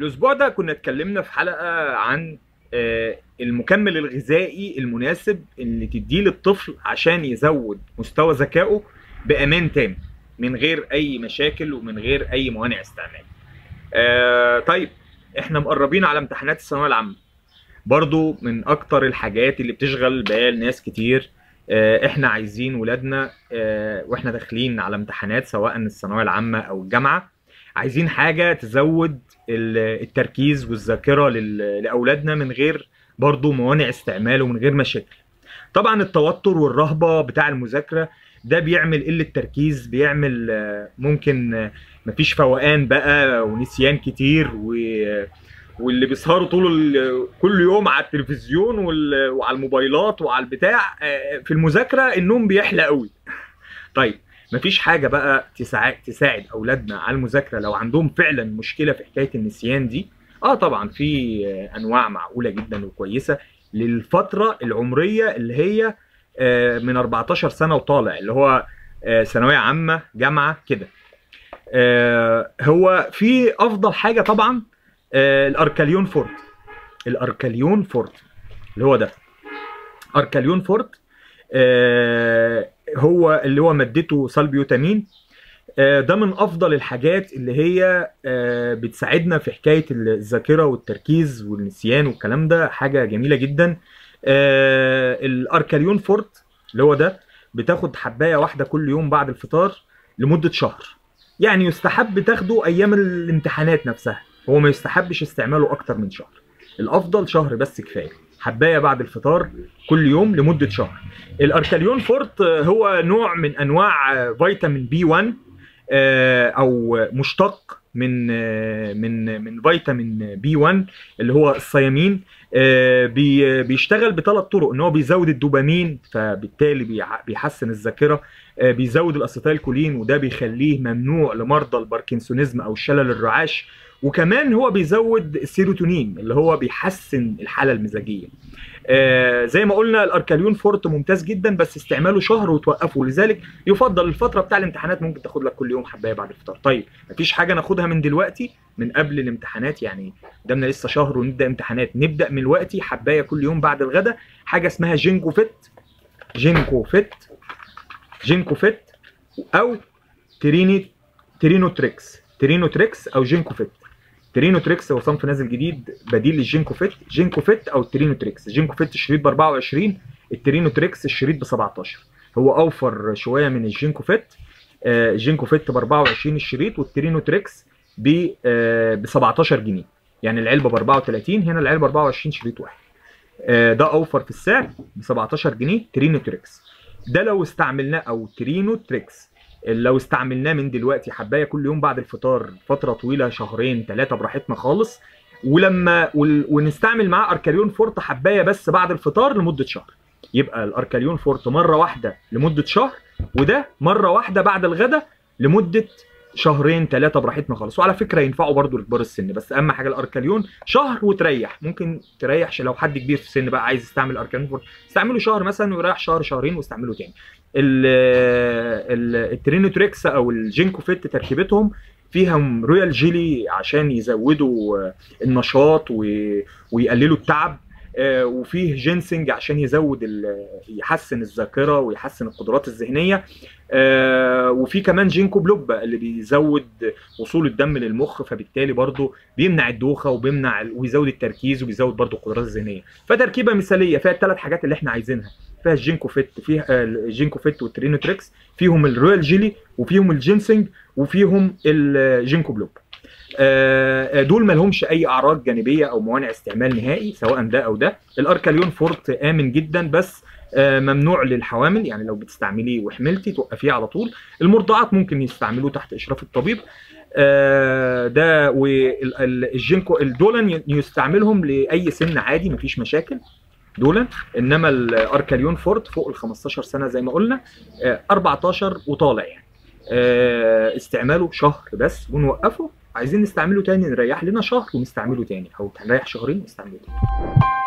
الاسبوع ده كنا اتكلمنا في حلقه عن آه، المكمل الغذائي المناسب اللي تديه للطفل عشان يزود مستوى ذكائه بامان تام من غير اي مشاكل ومن غير اي موانع استعمال آه، طيب احنا مقربين على امتحانات الثانويه العامه برضو من اكتر الحاجات اللي بتشغل بال ناس كتير آه، احنا عايزين ولادنا آه، واحنا داخلين على امتحانات سواء الثانويه العامه او الجامعه عايزين حاجه تزود ال- التركيز والذاكره لل- لاولادنا من غير برضو موانع استعمال ومن غير مشاكل طبعا التوتر والرهبه بتاع المذاكره ده بيعمل قله تركيز بيعمل آه، ممكن آه، مفيش فوقان بقى ونسيان كتير و واللي بيسهروا طول ال- كل يوم على التلفزيون وال- وعلى الموبايلات وعلى البتاع آه، في المذاكره النوم بيحلى قوي طيب مفيش حاجه بقى تساعد تساعد اولادنا على المذاكره لو عندهم فعلا مشكله في حكايه النسيان دي اه طبعا في آه، انواع معقوله جدا وكويسه للفتره العمريه اللي هي آه، من 14 سنه وطالع اللي هو آه، ثانويه عامه جامعه كده آه، هو في افضل حاجه طبعا آه، الاركاليون فورت الاركاليون فورت اللي هو ده اركاليون فورت آه، هو اللي هو مادته سالبيوتامين آه، ده من افضل الحاجات اللي هي آه، بتساعدنا في حكايه الذاكره والتركيز والنسيان والكلام ده حاجه جميله جدا آه، الاركاليون فورت اللي هو ده بتاخد حبايه واحده كل يوم بعد الفطار لمده شهر يعني يستحب تاخده ايام الامتحانات نفسها هو ما يستحبش استعماله اكتر من شهر الافضل شهر بس كفايه حبايه بعد الفطار كل يوم لمده شهر الاركاليون فورت آه، هو نوع من انواع آه، فيتامين بي 1 آه، او مشتق من آه، من من فيتامين بي 1 اللي هو الصيامين آه، بي- بيشتغل بثلاث طرق ان هو بيزود الدوبامين فبالتالي بيع- بيحسن الذاكره آه، بيزود الاسيتايل كولين وده بيخليه ممنوع لمرضى الباركنسونيزم او الشلل الرعاش وكمان هو بيزود السيروتونين اللي هو بيحسن الحاله المزاجيه آه زي ما قلنا الاركاليون فورت ممتاز جدا بس استعماله شهر وتوقفه لذلك يفضل الفتره بتاع الامتحانات ممكن تاخد لك كل يوم حبايه بعد الفطار طيب مفيش حاجه ناخدها من دلوقتي من قبل الامتحانات يعني قدامنا لسه شهر ونبدا امتحانات نبدا من دلوقتي حبايه كل يوم بعد الغداء حاجه اسمها جينكو فيت جينكو فيت جينكو فيت او تريني ترينو تريكس ترينو تريكس او جينكو فيت ترينو تريكس هو صنف نازل جديد بديل للجينكو فيت جينكو فيت او الترينو تريكس جينكو فيت الشريط ب 24 الترينو تريكس الشريط ب 17 هو اوفر شويه من الجينكو فيت آه، الجينكو فيت ب 24 الشريط والترينو تريكس ب آه، ب 17 جنيه يعني العلبه ب 34 هنا العلبه 24 شريط واحد آه، ده اوفر في السعر ب 17 جنيه ترينو تريكس ده لو استعملناه او ترينو تريكس لو استعملناه من دلوقتي حبايه كل يوم بعد الفطار فتره طويله شهرين ثلاثه براحتنا خالص ولما ول- ونستعمل معاه اركاليون فورت حبايه بس بعد الفطار لمده شهر يبقى الاركاليون فورت مره واحده لمده شهر وده مره واحده بعد الغداء لمده شهرين ثلاثه براحتنا خالص وعلى فكره ينفعوا برضو لكبار السن بس اهم حاجه الاركاليون شهر وتريح ممكن تريح لو حد كبير في السن بقى عايز يستعمل اركاليون فورت استعمله شهر مثلا ويريح شهر شهرين واستعمله تاني ال- ال- الترينوتريكس او الجينكو فيت تركيبتهم فيهم رويال جيلي عشان يزودوا آه، النشاط و- ويقللوا التعب آه، وفيه جينسنج عشان يزود ال- يحسن الذاكره ويحسن القدرات الذهنيه آه، وفي كمان جينكو بلوبا اللي بيزود وصول الدم للمخ فبالتالي برضه بيمنع الدوخه وبيمنع ويزود التركيز وبيزود برضه القدرات الذهنيه فتركيبه مثاليه فيها الثلاث حاجات اللي احنا عايزينها فيها الجينكو فيت فيها آه، الجينكو فيت والترينوتريكس فيهم الرويال جيلي وفيهم الجينسنج وفيهم الجينكو بلوب آه، دول ما لهمش اي اعراض جانبيه او موانع استعمال نهائي سواء ده او ده الاركاليون فورت امن جدا بس آه، ممنوع للحوامل يعني لو بتستعمليه وحملتي توقفيه على طول المرضعات ممكن يستعملوه تحت اشراف الطبيب آه، ده والجينكو دول يستعملهم لاي سن عادي مفيش مشاكل دول انما الاركاليون فورت فوق ال 15 سنه زي ما قلنا آه، 14 وطالع يعني آه، استعماله شهر بس ونوقفه عايزين نستعمله تاني نريح لنا شهر ونستعمله تاني او نريح شهرين ونستعمله تاني